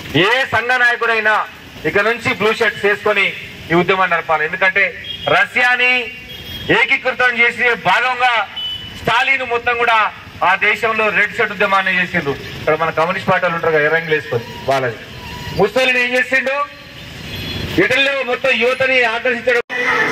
ఏ సంఘ నాయకుడైనా ఇక నుంచి బ్లూ షర్ట్స్ వేసుకొని ఈ ఉద్యమాన్ని నడపాలి ఎందుకంటే రష్యాని ఏకీకృతం చేసే భాగంగా స్టాలిన్ మొత్తం కూడా ఆ దేశంలో రెడ్ షర్ట్ ఉద్యమాన్ని చేసిండు ఇక్కడ మన కమ్యూనిస్ట్ పార్టీలు ఉంటారు కదా ఎర్రంగులు వేసుకొని వాళ్ళది ముస్లింలు ఏం చేసిండు ఇటలీలో మొత్తం యువతని ఆకర్షించడం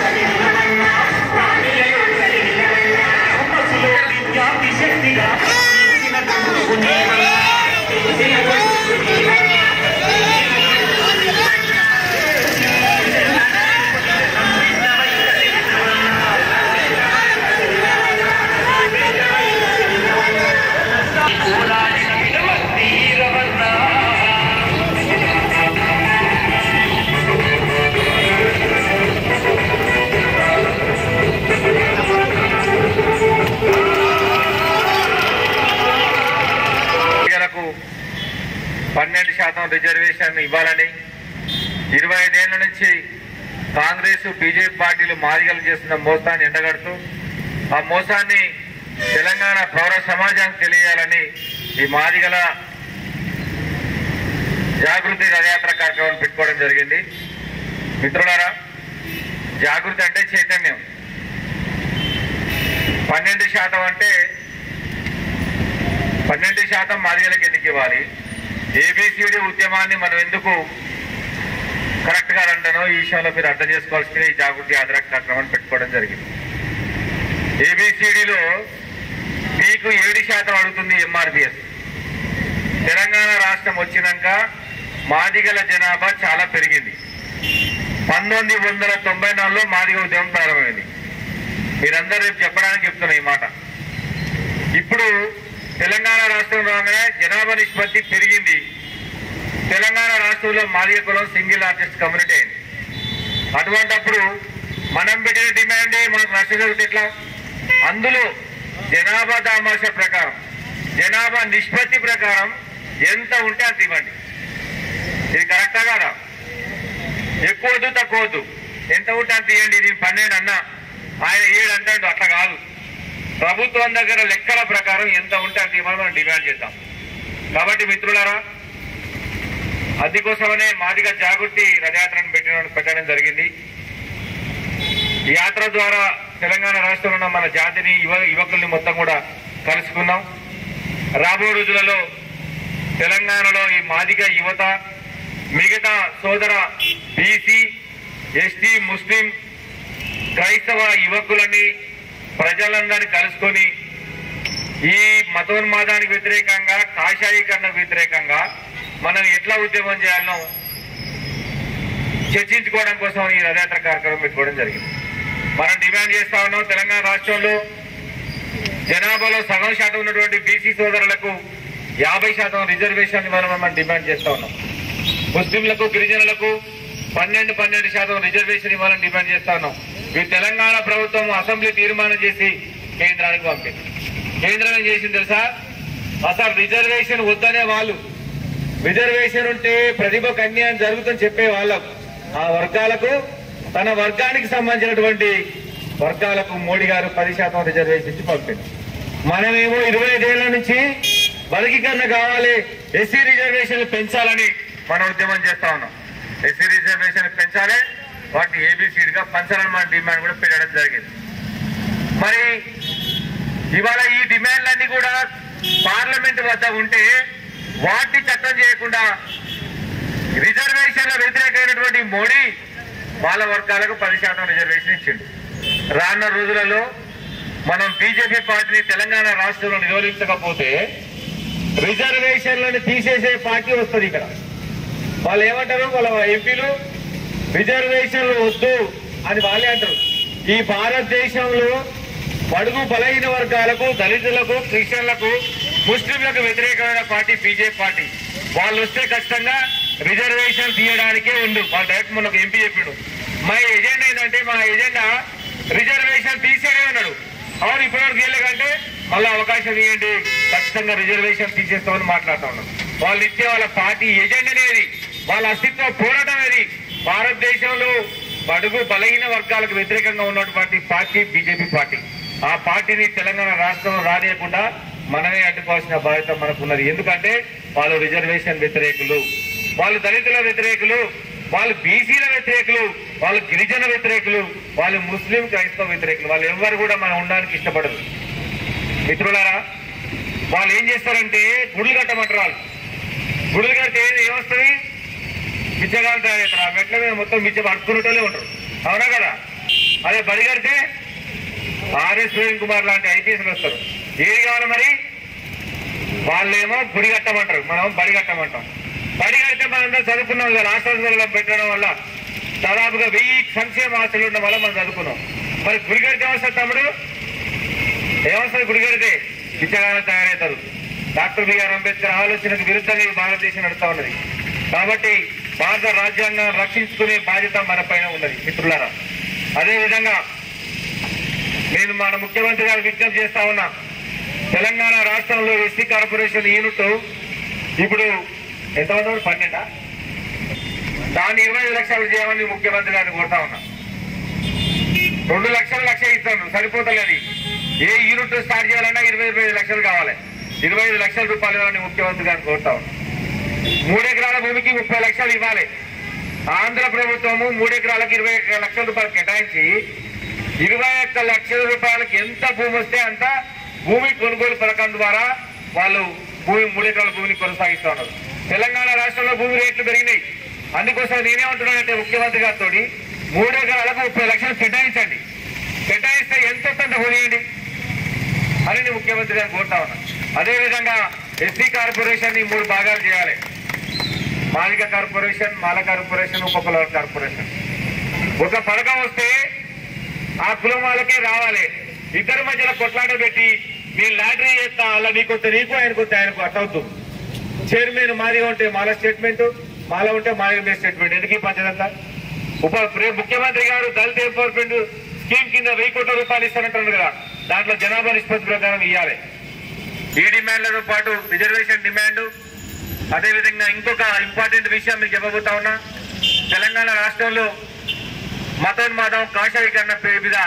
ప్రజలకు పన్నెండు శాతం రిజర్వేషన్ ఇవ్వాలని ఇరవై ఐదేళ్ల నుంచి కాంగ్రెస్ బీజేపీ పార్టీలు మాదిగలు చేస్తున్న మోసాన్ని ఎండగడుతూ ఆ మోసాన్ని తెలంగాణ పౌర సమాజానికి తెలియాలని ఈ మాదిగల జాగృతి రథయాత్ర కార్యక్రమం పెట్టుకోవడం జరిగింది మిత్రులారా జాగృతి అంటే చైతన్యం పన్నెండు శాతం అంటే పన్నెండు శాతం మాదిగలకు ఎందుకు ఇవ్వాలి ఏబిసిడి ఉద్యమాన్ని మనం ఎందుకు కరెక్ట్ గా అంటానో ఈ విషయంలో మీరు అర్థం చేసుకోవాల్సింది ఈ జాగృతి ఆధార కార్యక్రమాన్ని పెట్టుకోవడం జరిగింది ఏబిసిడిలో మీకు ఏడు శాతం అడుగుతుంది ఎంఆర్పిఎస్ తెలంగాణ రాష్ట్రం వచ్చినాక మాదిగల జనాభా చాలా పెరిగింది పంతొమ్మిది వందల తొంభై నాలుగులో మాదిగ ఉద్యమం ప్రారంభమైంది మీరందరూ రేపు చెప్పడానికి చెప్తున్నా ఈ మాట ఇప్పుడు తెలంగాణ రాష్ట్రం రాగానే జనాభా నిష్పత్తి పెరిగింది తెలంగాణ రాష్ట్రంలో మాదిగ కులం సింగిల్ ఆర్టిస్ట్ కమ్యూనిటీ అయింది అటువంటప్పుడు మనం పెట్టిన డిమాండ్ మనకు నష్టం జరిగితే ఎట్లా అందులో జనాభా దామాష ప్రకారం జనాభా నిష్పత్తి ప్రకారం ఎంత ఉంటే అంత ఇవ్వండి ఇది కరెక్టా కాదా ఎక్కువ వద్దు తక్కువ వద్దు ఎంత ఉంటే అంత ఇవ్వండి ఇది పన్నెండు అన్నా ఆయన ఏడు అంటాడు అట్లా కాదు ప్రభుత్వం దగ్గర లెక్కల ప్రకారం ఎంత ఉంటే అంత ఇవ్వమని మనం డిమాండ్ చేద్దాం కాబట్టి మిత్రులారా అందుకోసమనే మాదిగా జాగృతి రథయాత్రను పెట్టడం పెట్టడం జరిగింది ఈ యాత్ర ద్వారా తెలంగాణ రాష్ట్రంలో ఉన్న మన జాతిని యువ యువకుల్ని మొత్తం కూడా కలుసుకున్నాం రాబో రోజులలో తెలంగాణలో ఈ మాదిగ యువత మిగతా సోదర బీసీ ఎస్టీ ముస్లిం క్రైస్తవ యువకులని ప్రజలందరినీ కలుసుకొని ఈ మతోన్మాదానికి వ్యతిరేకంగా కాషాయీకరణకు వ్యతిరేకంగా మనం ఎట్లా ఉద్యమం చేయాలనో చర్చించుకోవడం కోసం ఈ రథయాత్ర కార్యక్రమం పెట్టుకోవడం జరిగింది మనం డిమాండ్ చేస్తా ఉన్నాం తెలంగాణ రాష్ట్రంలో జనాభాలో సగం శాతం ఉన్నటువంటి బీసీ సోదరులకు యాభై శాతం రిజర్వేషన్ ఇవ్వాలని మనం డిమాండ్ చేస్తా ఉన్నాం ముస్లింలకు గిరిజనులకు పన్నెండు పన్నెండు శాతం రిజర్వేషన్ ఇవ్వాలని డిమాండ్ చేస్తా ఉన్నాం ఈ తెలంగాణ ప్రభుత్వం అసెంబ్లీ తీర్మానం చేసి కేంద్రానికి పంపింది కేంద్రం ఏం చేసింది తెలుసా అసలు రిజర్వేషన్ వద్దనే వాళ్ళు రిజర్వేషన్ ఉంటే ప్రతిభకు అన్యాయం జరుగుతుందని చెప్పే వాళ్ళకు ఆ వర్గాలకు తన వర్గానికి సంబంధించినటువంటి వర్గాలకు మోడీ గారు పది శాతం రిజర్వేషన్ ఇచ్చి పంపింది మనమేమో ఇరవై ఐదేళ్ల నుంచి వర్గీకరణ కావాలి ఎస్సీ రిజర్వేషన్ పెంచాలని మనం ఉద్యమం చేస్తా ఉన్నాం ఎస్సీ రిజర్వేషన్ పెంచాలి వాటిని ఏబిసిడిగా పంచాలని మన డిమాండ్ కూడా పెట్టడం జరిగింది మరి ఇవాళ ఈ డిమాండ్లన్నీ కూడా పార్లమెంట్ వద్ద ఉంటే వాటిని చట్టం చేయకుండా రిజర్వేషన్ల వ్యతిరేకమైనటువంటి మోడీ వాళ్ళ వర్గాలకు పది శాతం రిజర్వేషన్ ఇచ్చిండు రానున్న రోజులలో మనం బీజేపీ పార్టీని తెలంగాణ రాష్ట్రంలో నిరోధించకపోతే రిజర్వేషన్లను తీసేసే పార్టీ వస్తుంది ఇక్కడ వాళ్ళు ఏమంటారు వాళ్ళ ఎంపీలు రిజర్వేషన్లు వద్దు అని వాళ్ళే అంటారు ఈ భారతదేశంలో బడుగు బలహీన వర్గాలకు దళితులకు క్రిస్టియన్లకు ముస్లింలకు వ్యతిరేకమైన పార్టీ బీజేపీ పార్టీ వాళ్ళు వస్తే ఖచ్చితంగా రిజర్వేషన్ తీయడానికే ఉండు వాళ్ళు డైరెక్ట్ మొన్న ఒక ఎంపీ చెప్పిండు మా ఎజెండా ఏంటంటే మా ఎజెండా రిజర్వేషన్ తీసేనే ఉన్నాడు అవును ఇప్పటివరకు తీయలేకంటే మళ్ళీ అవకాశం ఇవ్వండి ఖచ్చితంగా రిజర్వేషన్ తీసేస్తామని మాట్లాడుతా ఉన్నాం వాళ్ళు ఇచ్చే వాళ్ళ పార్టీ ఎజెండానేది వాళ్ళ అస్తిత్వ పోరాటం ఏది భారతదేశంలో బడుగు బలహీన వర్గాలకు వ్యతిరేకంగా ఉన్నటువంటి పార్టీ బీజేపీ పార్టీ ఆ పార్టీని తెలంగాణ రాష్ట్రంలో రానియకుండా మనమే అడ్డుకోవాల్సిన బాధ్యత మనకున్నది ఎందుకంటే వాళ్ళు రిజర్వేషన్ వ్యతిరేకులు వాళ్ళు దళితుల వ్యతిరేకులు వాళ్ళు బీసీల వ్యతిరేకులు వాళ్ళు గిరిజన వ్యతిరేకులు వాళ్ళు ముస్లిం క్రైస్తవ వ్యతిరేకులు వాళ్ళు ఎవరు కూడా మనం ఉండడానికి ఇష్టపడరు మిత్రులారా వాళ్ళు ఏం చేస్తారంటే గుడులు కట్టమంటారు వాళ్ళు గుడులు కడితే ఏమొస్తుంది బిచ్చగాలు తయారవుతారు ఆ మెట్ల మీద మొత్తం బిచ్చ పడుకునేటోళ్ళే ఉంటారు అవునా కదా అదే బడి కడితే ఆర్ఎస్ ప్రవీణ్ కుమార్ లాంటి ఐపీఎస్లు వస్తారు ఏది కావాలి మరి వాళ్ళేమో గుడి కట్టమంటారు మనం బడి కట్టమంటాం బడి కడితే మనందరం చదువుకున్నాం కదా హాస్టల్లో పెట్టడం వల్ల దాదాపుగా వెయ్యి సంక్షేమ హాస్టల్ ఉండడం వల్ల మనం చదువుకున్నాం మరి గుడి కడితే ఏమొస్తుంది తమ్ముడు ఏమొస్తుంది గుడి కడితే పిచ్చగానే తయారవుతారు డాక్టర్ బిఆర్ అంబేద్కర్ ఆలోచనకు విరుద్ధంగా ఈ భారతదేశం నడుస్తా ఉన్నది కాబట్టి భారత రాజ్యాంగం రక్షించుకునే బాధ్యత మన పైన ఉన్నది మిత్రులారా అదేవిధంగా నేను మన ముఖ్యమంత్రి గారు విజ్ఞప్తి చేస్తా ఉన్నా తెలంగాణ రాష్ట్రంలో ఎస్సీ కార్పొరేషన్ యూనిట్ ఇప్పుడు ఎంతమంది ఉన్నారు? పన్నెండా దాన్ని ఇరవై ఐదు లక్షలు చేయమని ముఖ్యమంత్రి గారిని కోరుతా ఉన్నా రెండు లక్షలు లక్ష ఇస్తాను సరిపోతలేదు ఏ యూనిట్ స్టార్ట్ చేయాలన్నా ఇరవై ఇరవై ఐదు లక్షలు కావాలి ఇరవై ఐదు లక్షల రూపాయలు ఇవ్వాలని ముఖ్యమంత్రి గారిని కోరుతా ఉన్నా మూడెకరాల భూమికి ముప్పై లక్షలు ఇవ్వాలి ఆంధ్ర ప్రభుత్వము మూడెకరాలకు ఇరవై ఒక్క లక్షల రూపాయలు కేటాయించి ఇరవై ఒక్క లక్షల రూపాయలకి ఎంత భూమి వస్తే అంత భూమి కొనుగోలు పథకం ద్వారా వాళ్ళు భూమి మూడెకరాల భూమిని కొనసాగిస్తా ఉన్నారు తెలంగాణ రాష్ట్రంలో భూమి రేట్లు పెరిగినాయి అందుకోసం నేనేమంటున్నానంటే ముఖ్యమంత్రి గారితో మూడెకరాలకు ముప్పై లక్షలు కేటాయించండి కేటాయిస్తే ఎంత వస్తుందో కొనియండి అని నేను ముఖ్యమంత్రి గారిని కోరుతా ఉన్నా అదేవిధంగా ఎస్సీ కార్పొరేషన్ ని మూడు భాగాలు చేయాలి మాలిక కార్పొరేషన్ మాల కార్పొరేషన్ ఉపకుల కార్పొరేషన్ ఒక పథకం వస్తే ఆ కులం వాళ్ళకే రావాలి ఇద్దరి మధ్యలో కొట్లాట పెట్టి నేను లాటరీ చేస్తా అలా నీకు వస్తే నీకు ఆయనకు వస్తే ఆయనకు అట్టవుతూ చైర్మన్ మాదిగా ఉంటే మాల స్టేట్మెంట్ మాల ఉంటే మాదిగా మీద స్టేట్మెంట్ ఎందుకు ఈ పంచదంతా ఉప ప్రే- ముఖ్యమంత్రి గారు దళిత ఎంపవర్మెంట్ స్కీమ్ కింద వెయ్యి కోట్ల రూపాయలు ఇస్తానంటారు కదా దాంట్లో జనాభా నిష్పత్తి ప్రకారం ఇవ్వాలి ఈ డిమాండ్లతో పాటు రిజర్వేషన్ డిమాండ్ అదేవిధంగా ఇంకొక ఇంపార్టెంట్ విషయం మీకు చెప్పబోతా ఉన్నా తెలంగాణ రాష్ట్రంలో మతోన్మాదం కాషాయీకరణ పేరు మీద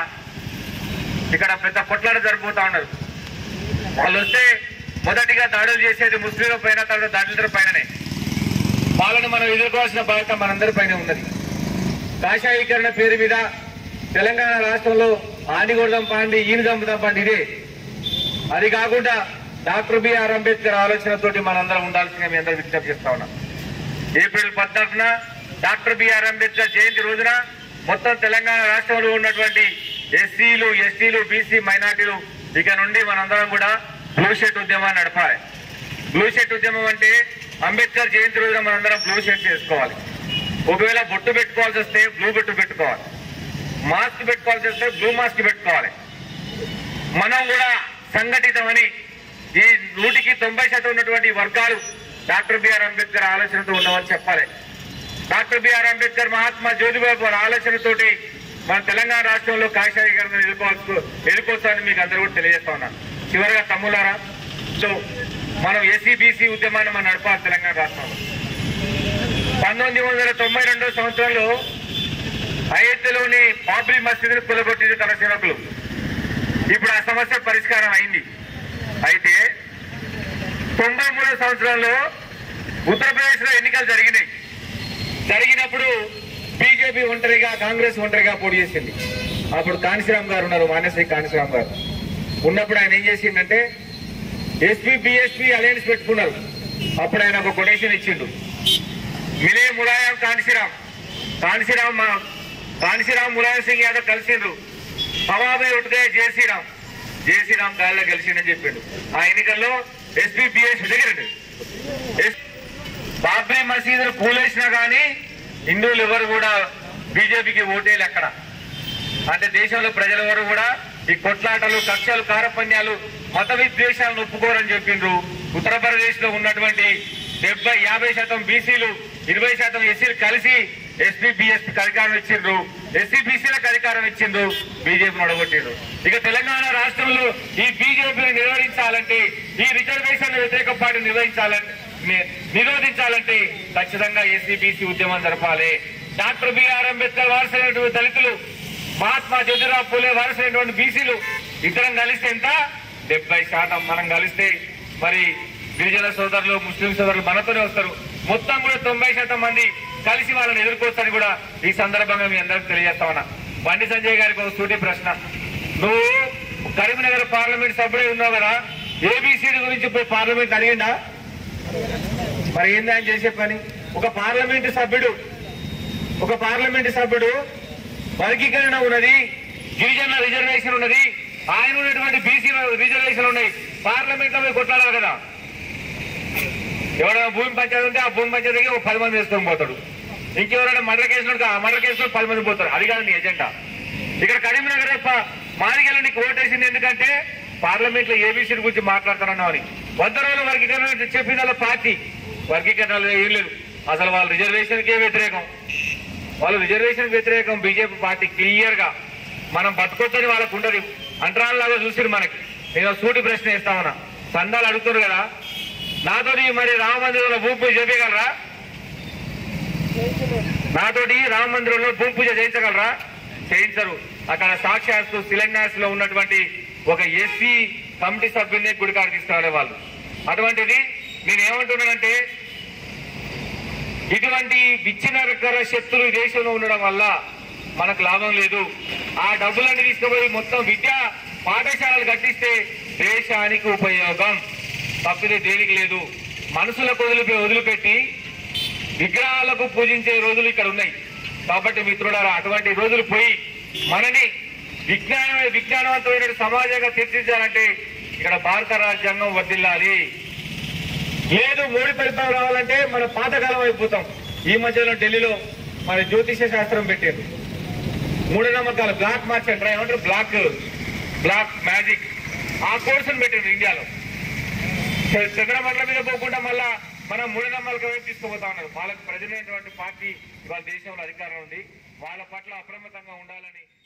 ఇక్కడ పెద్ద కొట్లాట జరిగిపోతా ఉన్నారు వాళ్ళు వస్తే మొదటిగా దాడులు చేసేది ముస్లింల పైన తర్వాత దళితుల పైననే వాళ్ళని మనం ఎదుర్కోవాల్సిన బాధ్యత మనందరి పైన ఉన్నది కాషాయీకరణ పేరు మీద తెలంగాణ రాష్ట్రంలో ఆనిగొడదాం పాండి ఈయన చంపుదాం పాండి ఇదే అది కాకుండా డాక్టర్ బిఆర్ అంబేద్కర్ ఆలోచనతోటి మనందరం ఉండాల్సిన మీ అందరూ విజ్ఞప్తి చేస్తా ఉన్నాం ఏప్రిల్ పద్నాలుగున డాక్టర్ బిఆర్ అంబేద్కర్ జయంతి రోజున మొత్తం తెలంగాణ రాష్ట్రంలో ఉన్నటువంటి ఎస్సీలు ఎస్టీలు బీసీ మైనార్టీలు ఇక నుండి మనందరం కూడా బ్లూ షర్ట్ ఉద్యమాన్ని నడపాలి బ్లూ షర్ట్ ఉద్యమం అంటే అంబేద్కర్ జయంతి రోజున మనందరం బ్లూ షర్ట్ చేసుకోవాలి ఒకవేళ బొట్టు పెట్టుకోవాల్సి వస్తే బ్లూ బొట్టు పెట్టుకోవాలి మాస్క్ పెట్టుకోవాల్సి వస్తే బ్లూ మాస్క్ పెట్టుకోవాలి మనం కూడా సంఘటితమని ఈ నూటికి తొంభై శాతం ఉన్నటువంటి వర్గాలు డాక్టర్ బిఆర్ అంబేద్కర్ ఆలోచనతో ఉన్నామని చెప్పాలి డాక్టర్ బిఆర్ అంబేద్కర్ మహాత్మా జ్యోతిబాబు వారి ఆలోచనతోటి మన తెలంగాణ రాష్ట్రంలో కాషాయీకరణ ఎదుర్కోవచ్చు ఎదుర్కోవచ్చని మీకు అందరూ కూడా తెలియజేస్తా ఉన్నాను చివరిగా తమ్ములారా సో మనం ఎస్సీ బీసీ ఉద్యమాన్ని మనం నడపాలి తెలంగాణ రాష్ట్రంలో పంతొమ్మిది వందల తొంభై రెండో సంవత్సరంలో అయోధ్యలోని బాబ్రీ మసీదును కూలగొట్టిన తన సేవకులు ఇప్పుడు ఆ సమస్య పరిష్కారం అయింది అయితే తొంభై మూడో సంవత్సరంలో ఉత్తరప్రదేశ్ లో ఎన్నికలు జరిగినాయి జరిగినప్పుడు బీజేపీ ఒంటరిగా కాంగ్రెస్ ఒంటరిగా పోటీ చేసింది అప్పుడు కాంశీరామ్ గారు ఉన్నారు మానశ్రీ కాంశీరామ్ గారు ఉన్నప్పుడు ఆయన ఏం చేసిండంటే ఎస్పీ బిఎస్పీ అలయన్స్ పెట్టుకున్నారు అప్పుడు ఆయన ఒక కొటేషన్ ఇచ్చిండు మిలే ములాయం కాంశీరామ్ కాంశీరామ్ మా కాంశీరామ్ ములాయం సింగ్ యాదవ్ కలిసిండ్రు హవాబే ఉట్గా జయశ్రీరామ్ జయశ్రీరామ్ గాలిలో గెలిచిండని చెప్పిండు ఆ ఎన్నికల్లో ఎస్పీ బిఎస్ దగ్గరండి బాబ్రీ మసీదును కూలేసినా కానీ హిందువులు ఎవరు కూడా బీజేపీకి ఓటేలు ఎక్కడ అంటే దేశంలో ప్రజలెవరు కూడా ఈ కొట్లాటలు కక్షలు కారపణ్యాలు మత విద్వేషాలను ఒప్పుకోరని చెప్పిండ్రు ఉత్తరప్రదేశ్ లో ఉన్నటువంటి డెబ్బై యాభై శాతం బీసీలు ఇరవై శాతం ఎస్సీలు కలిసి ఎస్పీ బిఎస్పీ అధికారం ఇచ్చిండ్రు ఎస్సీ బీసీలకు అధికారం ఇచ్చిండ్రు బీజేపీ నడగొట్టిండ్రు ఇక తెలంగాణ రాష్ట్రంలో ఈ బీజేపీని నిర్వహించాలంటే ఈ రిజర్వేషన్ వ్యతిరేక పార్టీ నిర్వహించాలంటే ని- నిరోధించాలంటే ఖచ్చితంగా ఎస్సీ బీసీ ఉద్యమం జరపాలి డాక్టర్ బిఆర్ అంబేద్కర్ వారసైనటువంటి దళితులు మహాత్మా జ్యోతిరావు పూలే వారసైనటువంటి బీసీలు ఇద్దరం కలిస్తే ఎంత డెబ్బై శాతం మనం కలిస్తే మరి గిరిజన సోదరులు ముస్లిం సోదరులు మనతోనే వస్తారు మొత్తం కూడా తొంభై శాతం మంది కలిసి వాళ్ళని ఎదుర్కోవచ్చని కూడా ఈ సందర్భంగా మీ అందరికి తెలియజేస్తా ఉన్నా బండి సంజయ్ గారికి ఒక సూటి ప్రశ్న నువ్వు కరీంనగర్ పార్లమెంట్ సభ్యుడు ఉన్నావు కదా ఏబిసిడి గురించి పోయి పార్లమెంట్ అడిగిందా మరి ఏంది ఆయన చేసే పని ఒక పార్లమెంట్ సభ్యుడు ఒక పార్లమెంట్ సభ్యుడు వర్గీకరణ ఉన్నది గిరిజన రిజర్వేషన్ ఉన్నది ఆయన ఉన్నటువంటి బీసీ రిజర్వేషన్ ఉన్నాయి పార్లమెంట్ లో పోయి కొట్లాడాలి కదా ఎవరైనా భూమి పంచాయతీ ఉంటే ఆ భూమి పంచాయతీకి ఒక పది మంది వేసుకొని పోతాడు ఇంకెవరైనా మర్డర్ కేసులు ఉంటే ఆ మర్డర్ కేసులో పది మంది పోతారు అది కాదు నీ ఎజెండా ఇక్కడ కరీంనగర్ ప- మాదిగల నీకు ఓటేసింది ఎందుకంటే పార్లమెంట్ లో ఏబీసీ గురించి మాట్లాడుతున్నావు అని వంద రోజుల వర్గీకరణ చెప్పిన పార్టీ వర్గీకరణ ఏం లేదు అసలు వాళ్ళ రిజర్వేషన్ కే వ్యతిరేకం వాళ్ళు రిజర్వేషన్ వ్యతిరేకం బీజేపీ పార్టీ క్లియర్ గా మనం బతుకొచ్చని వాళ్ళకు ఉండదు అంటరాల్లాగా చూసిరు మనకి నేను సూటి ప్రశ్న ఇస్తా ఉన్నా సందాలు అడుగుతున్నారు కదా నాతోటి మరి రామ మందిరంలో భూమి పూజ చేయగలరా నాతోటి రామ మందిరంలో భూమి పూజ చేయించగలరా చేయించరు అక్కడ సాక్షాత్తు శిలంగాస్ లో ఉన్నటువంటి ఒక ఎస్సీ కమిటీ సభ్యుల్ని గుడికాడు తీసుకురాలే వాళ్ళు అటువంటిది నేను ఏమంటున్నానంటే ఇటువంటి విచ్ఛిన్నకర శక్తులు ఈ దేశంలో ఉండడం వల్ల మనకు లాభం లేదు ఆ డబ్బులన్నీ తీసుకుపోయి మొత్తం విద్యా పాఠశాలలు కట్టిస్తే దేశానికి ఉపయోగం తప్పితే దేనికి లేదు మనసులకు వదిలిపి వదిలిపెట్టి విగ్రహాలకు పూజించే రోజులు ఇక్కడ ఉన్నాయి కాబట్టి మిత్రుడారా అటువంటి రోజులు పోయి మనని విజ్ఞాన విజ్ఞానవంతమైన సమాజంగా తీర్చిదిద్దాలంటే ఇక్కడ భారత రాజ్యాంగం వర్దిల్లాలి లేదు మోడీ పరిపాలన రావాలంటే మన పాతకాలం అయిపోతాం ఈ మధ్యలో ఢిల్లీలో మన జ్యోతిష శాస్త్రం పెట్టారు మూఢనమ్మకాలు బ్లాక్ మార్చెంట్ ఏమంటారు బ్లాక్ బ్లాక్ మ్యాజిక్ ఆ కోర్సును పెట్టారు ఇండియాలో చ- చంద్రమండలం మీద పోకుండా మళ్ళా మనం మూఢనమ్మకాల వైపు తీసుకుపోతా ఉన్నారు వాళ్ళకి ప్రజలైనటువంటి పార్టీ ఇవాళ దేశంలో అధికారం ఉంది వాళ్ళ పట్ల అప్రమత్తంగా ఉండాలని